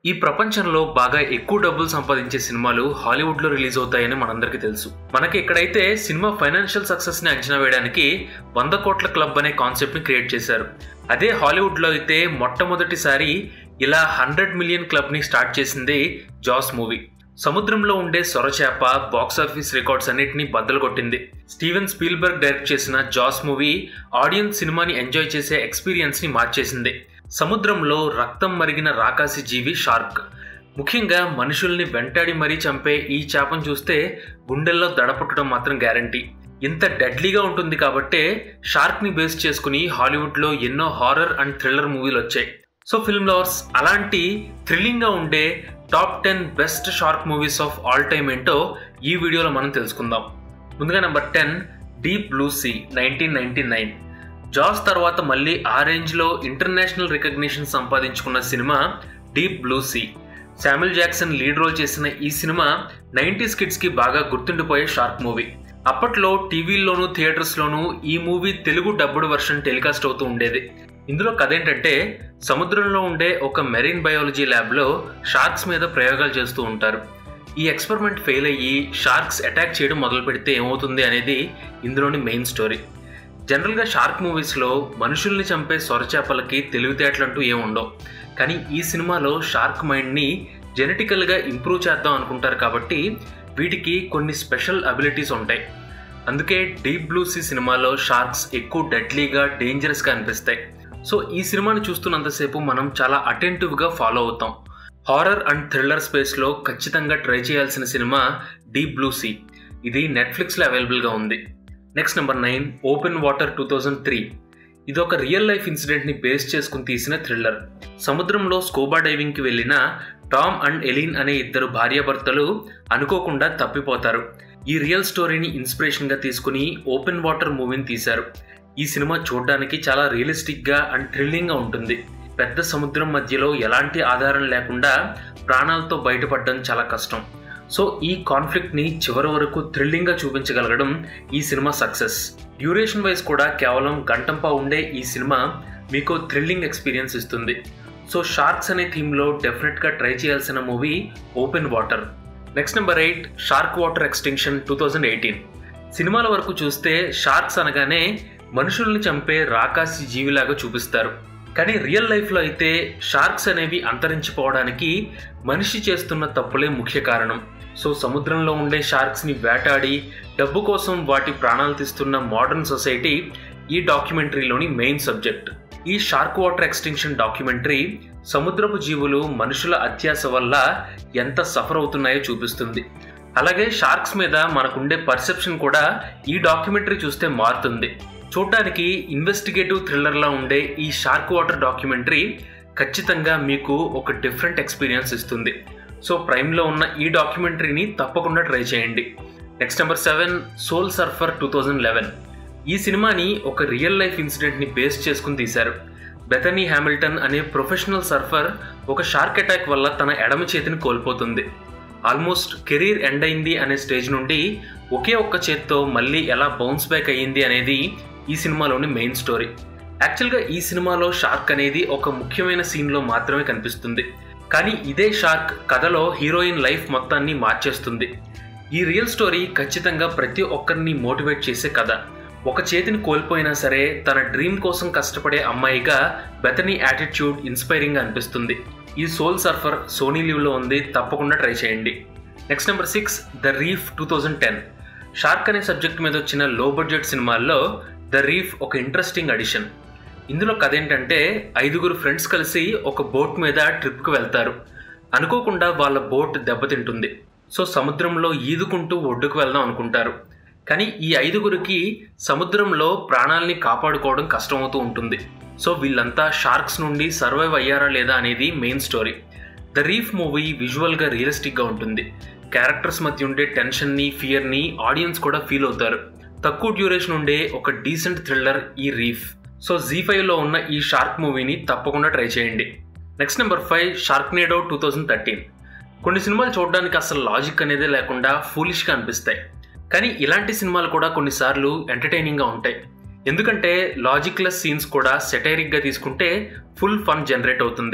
ఈ ప్రపంచంలో బాగా ఎక్కువ డబ్బులు సంపాదించే సినిమాలు హాలీవుడ్ లో రిలీజ్ అవుతాయని మనందరికీ తెలుసు మనకి ఇక్కడైతే సినిమా ఫైనాన్షియల్ సక్సెస్ ని అంచనా వేయడానికి వంద కోట్ల క్లబ్ అనే కాన్సెప్ట్ ని క్రియేట్ చేశారు అదే హాలీవుడ్ లో అయితే మొట్టమొదటిసారి ఇలా హండ్రెడ్ మిలియన్ క్లబ్ ని స్టార్ట్ చేసింది జాస్ మూవీ సముద్రంలో ఉండే సొరచేప బాక్సాఫీస్ రికార్డ్స్ అన్నిటిని బద్దలు కొట్టింది స్టీవెన్ స్పీల్బర్గ్ డైరెక్ట్ చేసిన జాస్ మూవీ ఆడియన్స్ సినిమాని ఎంజాయ్ చేసే ఎక్స్పీరియన్స్ ని మార్చేసింది సముద్రంలో రక్తం మరిగిన రాకాసి జీవి షార్క్ ముఖ్యంగా మనుషుల్ని వెంటాడి మరీ చంపే ఈ చేపను చూస్తే గుండెల్లో దడపుట్టడం మాత్రం గ్యారంటీ ఇంత డెడ్లీగా ఉంటుంది కాబట్టే షార్క్ని బేస్ చేసుకుని హాలీవుడ్లో ఎన్నో హారర్ అండ్ థ్రిల్లర్ మూవీలు వచ్చాయి సో ఫిల్మ్ లవర్స్ అలాంటి థ్రిల్లింగ్గా ఉండే top ten best shark movies of all time ఏంటో ఈ వీడియోలో మనం తెలుసుకుందాం ముందుగా number ten Deep Blue Sea nineteen ninety nine Jaws తర్వాత మళ్ళీ ఆ రేంజ్లో ఇంటర్నేషనల్ రికగ్నిషన్ సంపాదించుకున్న సినిమా Deep Blue Sea Samuel Jackson lead role చేసిన ఈ సినిమా నైంటీస్ కిడ్స్కి బాగా గుర్తుండిపోయే షార్క్ మూవీ అప్పట్లో టీవీల్లోనూ థియేటర్స్లోనూ ఈ movie Telugu dubbed version telecast అవుతూ ఉండేది ఇందులో కథ ఏంటంటే సముద్రంలో ఉండే ఒక మెరీన్ బయాలజీ ల్యాబ్లో షార్క్స్ మీద ప్రయోగాలు చేస్తూ ఉంటారు ఈ ఎక్స్పెరిమెంట్ ఫెయిల్ అయ్యి షార్క్స్ అటాక్ చేయడం మొదలు పెడితే ఏమవుతుంది అనేది ఇందులోని మెయిన్ స్టోరీ జనరల్గా షార్క్ మూవీస్లో మనుషుల్ని చంపే సొరచేపలకి తెలివితేటలంటూ ఏముండవు కానీ ఈ సినిమాలో షార్క్ మైండ్ని జెనెటికల్గా ఇంప్రూవ్ చేద్దాం అనుకుంటారు కాబట్టి వీటికి కొన్ని స్పెషల్ అబిలిటీస్ ఉంటాయి అందుకే డీప్ బ్లూ సీ సినిమాలో షార్క్స్ ఎక్కువ డెడ్లీగా డేంజరస్గా అనిపిస్తాయి సో ఈ సినిమాని చూస్తున్నంతసేపు మనం చాలా అటెంటివ్గా ఫాలో అవుతాం హారర్ అండ్ థ్రిల్లర్ స్పేస్లో ఖచ్చితంగా ట్రై చేయాల్సిన సినిమా డీప్ బ్లూ సీ ఇది నెట్ఫ్లిక్స్లో అవైలబుల్గా ఉంది next number nine Open Water two thousand three ఇది ఒక రియల్ లైఫ్ ఇన్సిడెంట్ని బేస్ చేసుకుని తీసిన థ్రిల్లర్ సముద్రంలో స్కోబా డైవింగ్కి వెళ్ళిన టామ్ అండ్ ఎలీన్ అనే ఇద్దరు భార్యాభర్తలు అనుకోకుండా తప్పిపోతారు ఈ రియల్ స్టోరీని ఇన్స్పిరేషన్గా తీసుకుని ఓపెన్ వాటర్ మూవీని తీశారు ఈ సినిమా చూడడానికి చాలా రియలిస్టిక్గా అండ్ థ్రిల్లింగ్గా ఉంటుంది పెద్ద సముద్రం మధ్యలో ఎలాంటి ఆధారం లేకుండా ప్రాణాలతో బయటపడడం చాలా కష్టం సో ఈ కాన్ఫ్లిక్ట్ని చివరి వరకు థ్రిల్లింగ్గా చూపించగలగడం ఈ సినిమా సక్సెస్ డ్యూరేషన్ వైజ్ కూడా కేవలం గంటంపా ఉండే ఈ సినిమా మీకు థ్రిల్లింగ్ ఎక్స్పీరియన్స్ ఇస్తుంది సో షార్క్స్ అనే థీమ్లో డెఫినెట్గా ట్రై చేయాల్సిన movie Open Water next number eight Shark Water Extinction two thousand eighteen సినిమాల వరకు చూస్తే షార్క్స్ అనగానే మనుషుల్ని చంపే రాకాసి జీవిలాగా చూపిస్తారు కానీ రియల్ లైఫ్లో అయితే షార్క్స్ అనేవి అంతరించిపోవడానికి మనిషి చేస్తున్న తప్పులే ముఖ్య కారణం సో సముద్రంలో ఉండే షార్క్స్ని వేటాడి డబ్బు కోసం వాటి ప్రాణాలు తీస్తున్న మోడర్న్ సొసైటీ ఈ డాక్యుమెంటరీలోని మెయిన్ సబ్జెక్ట్ ఈ షార్క్ వాటర్ ఎక్స్టింక్షన్ డాక్యుమెంటరీ సముద్రపు జీవులు మనుషుల అత్యాస వల్ల ఎంత సఫర్ అవుతున్నాయో చూపిస్తుంది అలాగే షార్క్స్ మీద మనకుండే పర్సెప్షన్ కూడా ఈ డాక్యుమెంటరీ చూస్తే మారుతుంది చూడడానికి ఇన్వెస్టిగేటివ్ థ్రిల్లర్లా ఉండే ఈ షార్క్ వాటర్ డాక్యుమెంటరీ ఖచ్చితంగా మీకు ఒక డిఫరెంట్ ఎక్స్పీరియన్స్ ఇస్తుంది సో ప్రైమ్లో ఉన్న ఈ డాక్యుమెంటరీని తప్పకుండా ట్రై చేయండి next number seven Soul Surfer two thousand eleven ఈ సినిమాని ఒక రియల్ లైఫ్ ఇన్సిడెంట్ని బేస్ చేసుకుని తీశారు బెథనీ హ్యామిల్టన్ అనే ప్రొఫెషనల్ సర్ఫర్ ఒక షార్క్ అటాక్ వల్ల తన ఎడమ చేతిని కోల్పోతుంది ఆల్మోస్ట్ కెరీర్ ఎండ్ అయింది అనే స్టేజ్ నుండి ఒకే ఒక్క చేత్తో మళ్ళీ ఎలా బౌన్స్ బ్యాక్ అయ్యింది అనేది ఈ సినిమాలోని మెయిన్ స్టోరీ యాక్చువల్గా ఈ సినిమాలో షార్క్ అనేది ఒక ముఖ్యమైన సీన్లో మాత్రమే కనిపిస్తుంది కానీ ఇదే షార్క్ కథలో హీరోయిన్ లైఫ్ మొత్తాన్ని మార్చేస్తుంది ఈ రియల్ స్టోరీ ఖచ్చితంగా ప్రతి ఒక్కరిని మోటివేట్ చేసే కథ ఒక చేతిని కోల్పోయినా సరే తన డ్రీమ్ కోసం కష్టపడే అమ్మాయిగా బెతనీ యాటిట్యూడ్ ఇన్స్పైరింగ్ అనిపిస్తుంది ఈ సోల్ సర్ఫర్ సోనీ లీవ్లో ఉంది తప్పకుండా ట్రై చేయండి next number six the Reef two thousand ten shark అనే సబ్జెక్ట్ మీద వచ్చిన లో బడ్జెట్ సినిమాల్లో ద రీఫ్ ఒక ఇంట్రెస్టింగ్ అడిషన్ ఇందులో కథ ఏంటంటే ఐదుగురు ఫ్రెండ్స్ కలిసి ఒక బోట్ మీద ట్రిప్కి వెళ్తారు అనుకోకుండా వాళ్ళ బోట్ దెబ్బతింటుంది సో సముద్రంలో ఈదుకుంటూ ఒడ్డుకు వెళ్దాం అనుకుంటారు కానీ ఈ ఐదుగురికి సముద్రంలో ప్రాణాలని కాపాడుకోవడం కష్టమవుతూ ఉంటుంది సో వీళ్ళంతా షార్క్స్ నుండి సర్వైవ్ అయ్యారా లేదా అనేది main story the Reef movie విజువల్గా రియలిస్టిక్గా ఉంటుంది క్యారెక్టర్స్ మధ్య ఉండే టెన్షన్ని ఫియర్ని ఆడియన్స్ కూడా ఫీల్ అవుతారు తక్కువ డ్యూరేషన్ ఉండే ఒక డీసెంట్ థ్రిల్లర్ ఈ రీఫ్ సో జీ ఫైవ్లో ఉన్న ఈ షార్క్ మూవీని తప్పకుండా ట్రై చేయండి next number five Sharknado two thousand thirteen కొన్ని సినిమాలు చూడడానికి అసలు లాజిక్ అనేదే లేకుండా ఫూలిష్గా అనిపిస్తాయి కానీ ఇలాంటి సినిమాలు కూడా కొన్నిసార్లు ఎంటర్టైనింగ్గా ఉంటాయి ఎందుకంటే లాజిక్లెస్ సీన్స్ కూడా సెటైరిక్గా తీసుకుంటే ఫుల్ ఫన్ జనరేట్ అవుతుంది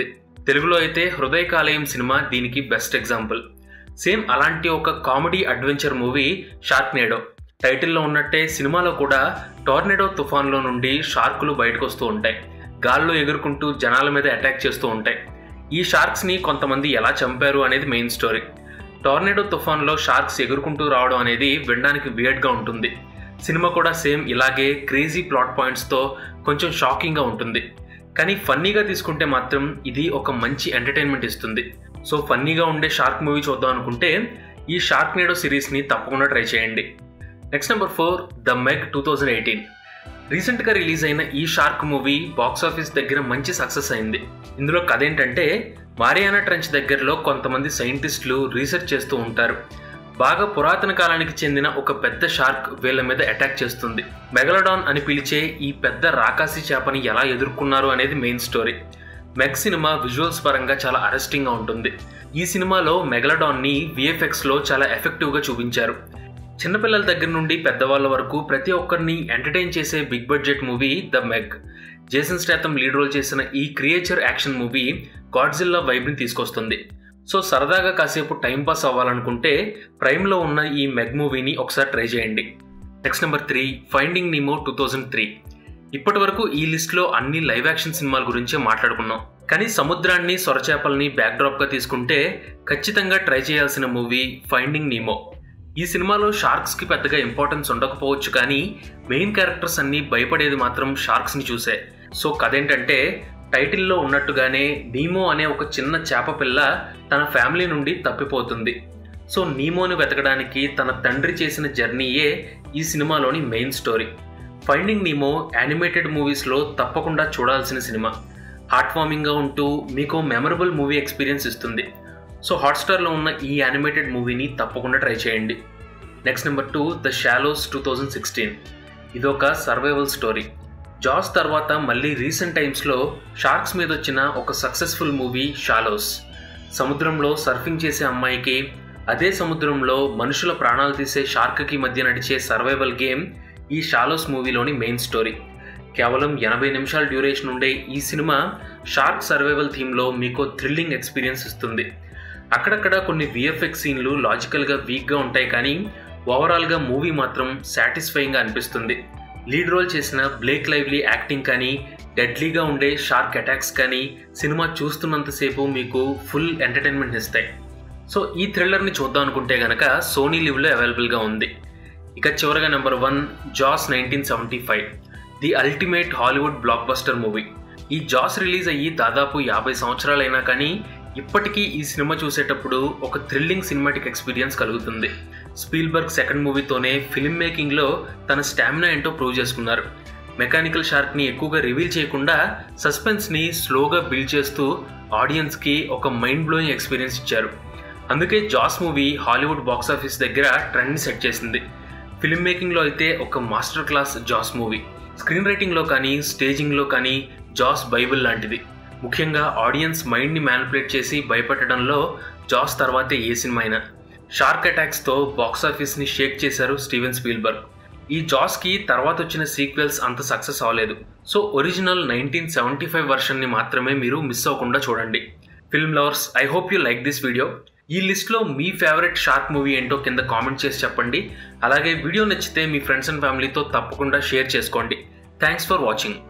తెలుగులో అయితే హృదయ కాలేయం సినిమా దీనికి బెస్ట్ ఎగ్జాంపుల్ సేమ్ అలాంటి ఒక కామెడీ అడ్వెంచర్ మూవీ షార్క్నేడో టైటిల్లో ఉన్నట్టే సినిమాలో కూడా టోర్నెడో తుఫాన్లో నుండి షార్కులు బయటకు వస్తూ ఉంటాయి గాల్లో ఎగురుకుంటూ జనాల మీద అటాక్ చేస్తూ ఉంటాయి ఈ షార్క్స్ని కొంతమంది ఎలా చంపారు అనేది మెయిన్ స్టోరీ టోర్నెడో తుఫాన్లో షార్క్స్ ఎగురుకుంటూ రావడం అనేది వినడానికి వియర్డ్గా ఉంటుంది సినిమా కూడా సేమ్ ఇలాగే క్రేజీ ప్లాట్ పాయింట్స్తో కొంచెం షాకింగ్గా ఉంటుంది కానీ ఫన్నీగా తీసుకుంటే మాత్రం ఇది ఒక మంచి ఎంటర్టైన్మెంట్ ఇస్తుంది సో ఫన్నీగా ఉండే షార్క్ మూవీ చూద్దాం అనుకుంటే ఈ షార్క్ నేడో సిరీస్ని తప్పకుండా ట్రై చేయండి next number four the Meg two thousand eighteen రీసెంట్గా రిలీజ్ అయిన ఈ షార్క్ మూవీ బాక్స్ ఆఫీస్ దగ్గర మంచి సక్సెస్ అయింది ఇందులో కథ ఏంటంటే మారియానా ట్రెంచ్ దగ్గరలో కొంతమంది సైంటిస్టులు రీసెర్చ్ చేస్తూ ఉంటారు బాగా పురాతన కాలానికి చెందిన ఒక పెద్ద షార్క్ వీళ్ళ మీద అటాక్ చేస్తుంది మెగలడాన్ అని పిలిచే ఈ పెద్ద రాకాసి చేపని ఎలా ఎదుర్కొన్నారు అనేది మెయిన్ స్టోరీ మెగ్ సినిమా విజువల్స్ పరంగా చాలా అరెస్టింగ్గా ఉంటుంది ఈ సినిమాలో మెగలడాన్ని విఎఫ్ఎక్స్లో చాలా ఎఫెక్టివ్గా చూపించారు చిన్నపిల్లల దగ్గర నుండి పెద్దవాళ్ళ వరకు ప్రతి ఒక్కరిని ఎంటర్టైన్ చేసే big budget movie the Meg Jason Statham lead role చేసిన ఈ క్రియేచర్ యాక్షన్ మూవీ గాడ్జిల్లా వైబ్ని తీసుకొస్తుంది సో సరదాగా కాసేపు టైంపాస్ అవ్వాలనుకుంటే ప్రైమ్లో ఉన్న ఈ మెగ్ మూవీని ఒకసారి ట్రై చేయండి next number three Finding Nemo two thousand three ఇప్పటి వరకు ఈ లిస్ట్లో అన్ని లైవ్ యాక్షన్ సినిమాల గురించే మాట్లాడుకున్నాం కానీ సముద్రాన్ని సొరచేపల్ని బ్యాక్డ్రాప్గా తీసుకుంటే ఖచ్చితంగా ట్రై చేయాల్సిన మూవీ ఫైండింగ్ నీమో ఈ సినిమాలో షార్క్స్కి పెద్దగా ఇంపార్టెన్స్ ఉండకపోవచ్చు కానీ మెయిన్ క్యారెక్టర్స్ అన్నీ భయపడేది మాత్రం షార్క్స్ని చూసే సో కథ ఏంటంటే టైటిల్లో ఉన్నట్టుగానే నీమో అనే ఒక చిన్న చేప పిల్ల తన ఫ్యామిలీ నుండి తప్పిపోతుంది సో నీమోని వెతకడానికి తన తండ్రి చేసిన జర్నీయే ఈ సినిమాలోని main story Finding Nemo animated మూవీస్లో తప్పకుండా చూడాల్సిన సినిమా హార్ట్ వార్మింగ్గా ఉంటూ మీకు మెమరబుల్ మూవీ ఎక్స్పీరియన్స్ ఇస్తుంది సో హాట్స్టార్లో ఉన్న ఈ యానిమేటెడ్ మూవీని తప్పకుండా ట్రై చేయండి next number two the Shallows two thousand sixteen ఇదొక సర్వైవల్ స్టోరీ జాస్ తర్వాత మళ్ళీ రీసెంట్ టైమ్స్లో షార్క్స్ మీద వచ్చిన ఒక సక్సెస్ఫుల్ మూవీ షాలోస్ సముద్రంలో సర్ఫింగ్ చేసే అమ్మాయికి అదే సముద్రంలో మనుషుల ప్రాణాలు తీసే షార్క్కి మధ్య నడిచే సర్వైవల్ గేమ్ ఈ షాలోస్ మూవీలోని మెయిన్ స్టోరీ కేవలం ఎనభై నిమిషాల డ్యూరేషన్ ఉండే ఈ సినిమా షార్క్ సర్వైవల్ థీమ్లో మీకు థ్రిల్లింగ్ ఎక్స్పీరియన్స్ ఇస్తుంది అక్కడక్కడ కొన్ని విఎఫ్ఎక్స్ సీన్లు లాజికల్గా వీక్గా ఉంటాయి కానీ ఓవరాల్గా మూవీ మాత్రం సాటిస్ఫైయింగ్గా అనిపిస్తుంది లీడ్ రోల్ చేసిన బ్లేక్ లైవ్లీ యాక్టింగ్ కానీ డెడ్లీగా ఉండే షార్క్ అటాక్స్ కానీ సినిమా చూస్తున్నంతసేపు మీకు ఫుల్ ఎంటర్టైన్మెంట్ ఇస్తాయి సో ఈ థ్రిల్లర్ని చూద్దాం అనుకుంటే గనక సోనీ లివ్లో అవైలబుల్గా ఉంది ఇక చివరగా number one Jaws nineteen seventy five the ultimate Hollywood blockbuster movie ఈ జాస్ రిలీజ్ అయ్యి దాదాపు యాభై సంవత్సరాలైనా కానీ ఇప్పటికీ ఈ సినిమా చూసేటప్పుడు ఒక థ్రిల్లింగ్ సినిమాటిక్ ఎక్స్పీరియన్స్ కలుగుతుంది స్పీల్బర్గ్ సెకండ్ మూవీతోనే ఫిల్మ్ మేకింగ్లో తన స్టామినా ఏంటో ప్రూవ్ చేసుకున్నారు మెకానికల్ షార్క్ని ఎక్కువగా రివీల్ చేయకుండా సస్పెన్స్ని స్లోగా బిల్డ్ చేస్తూ ఆడియన్స్కి ఒక మైండ్ బ్లోయింగ్ ఎక్స్పీరియన్స్ ఇచ్చారు అందుకే Jaws movie Hollywood box office దగ్గర ట్రెండ్ని సెట్ చేసింది ఫిల్మ్ మేకింగ్లో అయితే ఒక master class Jaws movie screen రైటింగ్లో కానీ స్టేజింగ్లో కానీ జాస్ బైబిల్ లాంటిది ముఖ్యంగా ఆడియన్స్ మైండ్ని మ్యానిపులేట్ చేసి భయపెట్టడంలో జాస్ తర్వాతే ఏ సినిమా అయినా షార్క్ అటాక్స్తో బాక్స్ ఆఫీస్ని షేక్ చేశారు స్టీవెన్ స్పీల్బర్గ్ ఈ జాస్కి తర్వాత వచ్చిన సీక్వెల్స్ అంత సక్సెస్ అవ్వలేదు so original nineteen seventy five వర్షన్ని మాత్రమే మీరు మిస్ అవ్వకుండా చూడండి film lovers I hope you like this video ఈ లిస్ట్లో మీ ఫేవరెట్ షార్క్ మూవీ ఏంటో కింద కామెంట్ చేసి చెప్పండి అలాగే వీడియో నచ్చితే మీ ఫ్రెండ్స్ అండ్ ఫ్యామిలీతో తప్పకుండా షేర్ చేసుకోండి థ్యాంక్స్ ఫర్ వాచింగ్